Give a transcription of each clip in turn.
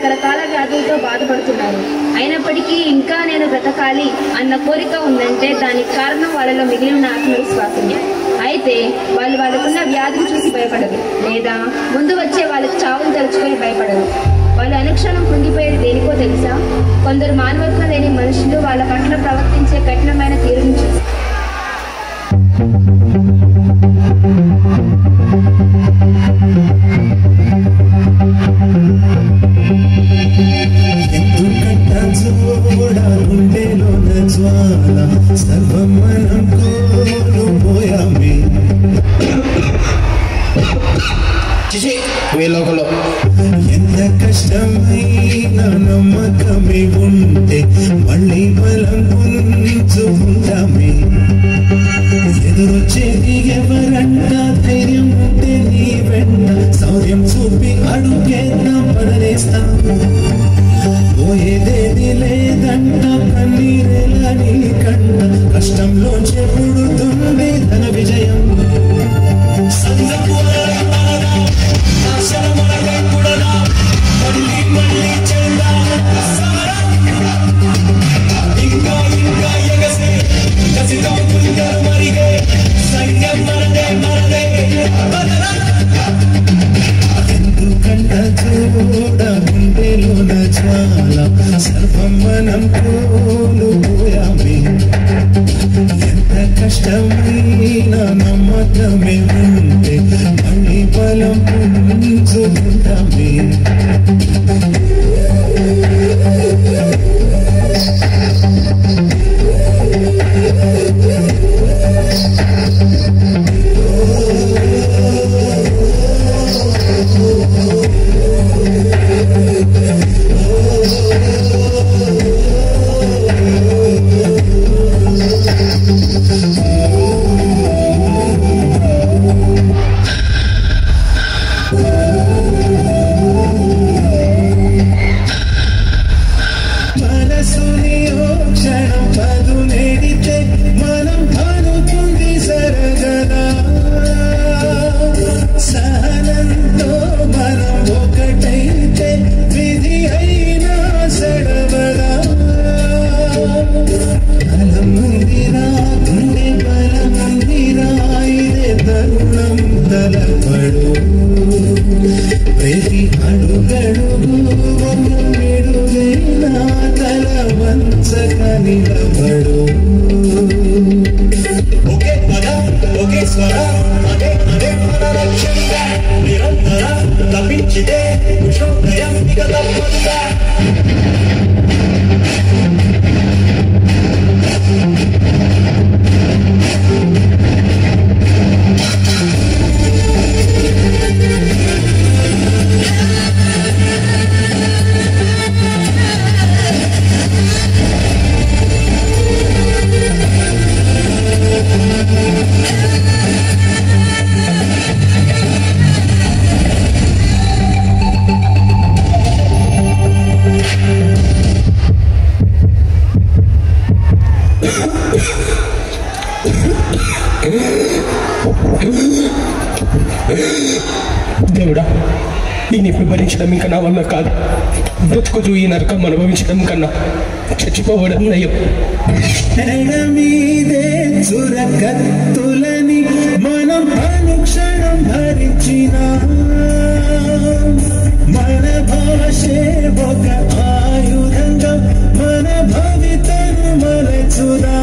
రకరకాల వ్యాధులతో బాధపడుతున్నారు అయినప్పటికీ ఇంకా నేను బ్రతకాలి అన్న కోరిక ఉందంటే దానికి కారణం వాళ్ళలో మిగిలి ఉన్న ఆత్మవిశ్వాసమే అయితే వాళ్ళు వాళ్ళకున్న వ్యాధిని చూసి భయపడరు లేదా ముందు వచ్చే వాళ్ళకి చావును తలుచుకొని భయపడరు వాళ్ళు అనుక్షణం కుంగిపోయేది దేనికో తెలుసా కొందరు మానవత్వం లేని మనుషులు వాళ్ళ పట్ల ప్రవర్తించే కఠినమైన తీరుని చూసి ఎందుకంట చూడ గుండెలోన జ్వాల సర్వం మనం కోల్పోయామే మీ లోకంలో ఎంత కష్టమైన నమ్మకమే ఉంటే మళ్ళీ బలం పుంజుకుంటామే ఎదురొచ్చేది ఎవరంట ధైర్యం ఉంటే నీ వెంట శౌర్యం చూపి అడుగేద్దాం పదనేస్తాం పోయేదేది లేదంట కన్నీరేలా నీ కంట కష్టంలో చెప్పుడుతుంది ధన విజయం ఎందుకంట చూడ గుండెలోన చాలా సర్వం మనం కోల్పోయామే ఎంత కష్టమైన నమ్మకమే ఉంటే మళ్ళీ బలం పుంజుకుంటామే మనసుని ఓ క్షణం పదు నేడితే మనం అనుకుంది సరగదా సహనంతో మనం ఒకటైతే విధి అయినా సడవదా బలం ఉందిరా గుండె బలం ఉందిరా ఇదే తరుణం తలపడు ప్రతి అడుగడుగు మెడుగైనా తల వంచక నిలబడు ఒకే పద ఒకే స్వర అదే అదే మన లక్ష్యంగా నిరంతర తప్పించితే ఉషోదయం ఇక తప్పదుగా దేవుడా దీన్ని ఇప్పుడు భరించడం ఇంకా నా వల్ల కాదు బ్రతుకుతూ ఈ నరకం అనుభవించడం కన్నా చచ్చిపోవడం నయం ఎడ మీదే చురకత్తులని మనం అనుక్షణం భరించిన మన భాషే ఒక ఆయుధంగా మన భవితను మలచుదా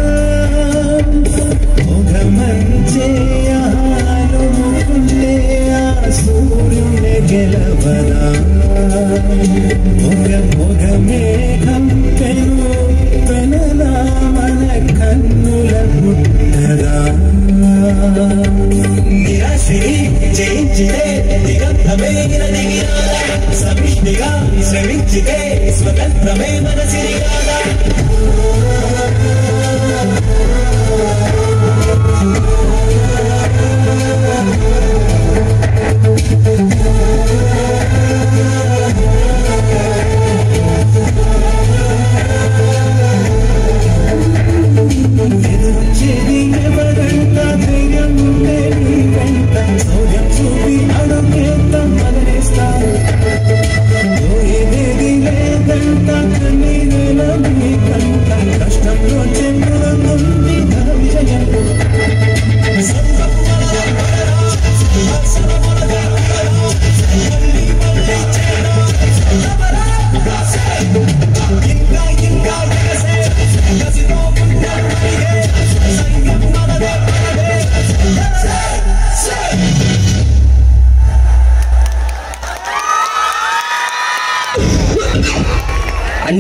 ఒక మంచే ఆలుముకుంటే ఆ సూర్యుని గెలవదా ఒక ఒక మేఘం పెను పెనలా మన కన్నుల పుట్టదా నిరాశని జయించితే దిగంతమైన దిగిరాదా సమిష్టిగా శ్రమించితే స్వతంత్రమే మన సిరిగాదా ఎదురొచ్చేది ఎవరంట ధైర్యం ఉంటే నీ వెంట శౌర్యం చూపి అడుగేద్దాం మదనేస్తా పోయేదే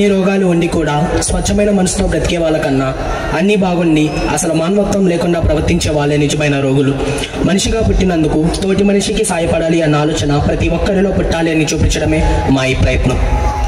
అన్ని రోగాలు ఉండి కూడా స్వచ్ఛమైన మనసుతో బ్రతికే వాళ్ళకన్నా అన్నీ బాగుండి అసలు మానవత్వం లేకుండా ప్రవర్తించే వాళ్ళే నిజమైన రోగులు మనిషిగా పుట్టినందుకు తోటి మనిషికి సాయపడాలి అన్న ఆలోచన ప్రతి ఒక్కరిలో పుట్టాలి అని చూపించడమే మా ఈ ప్రయత్నం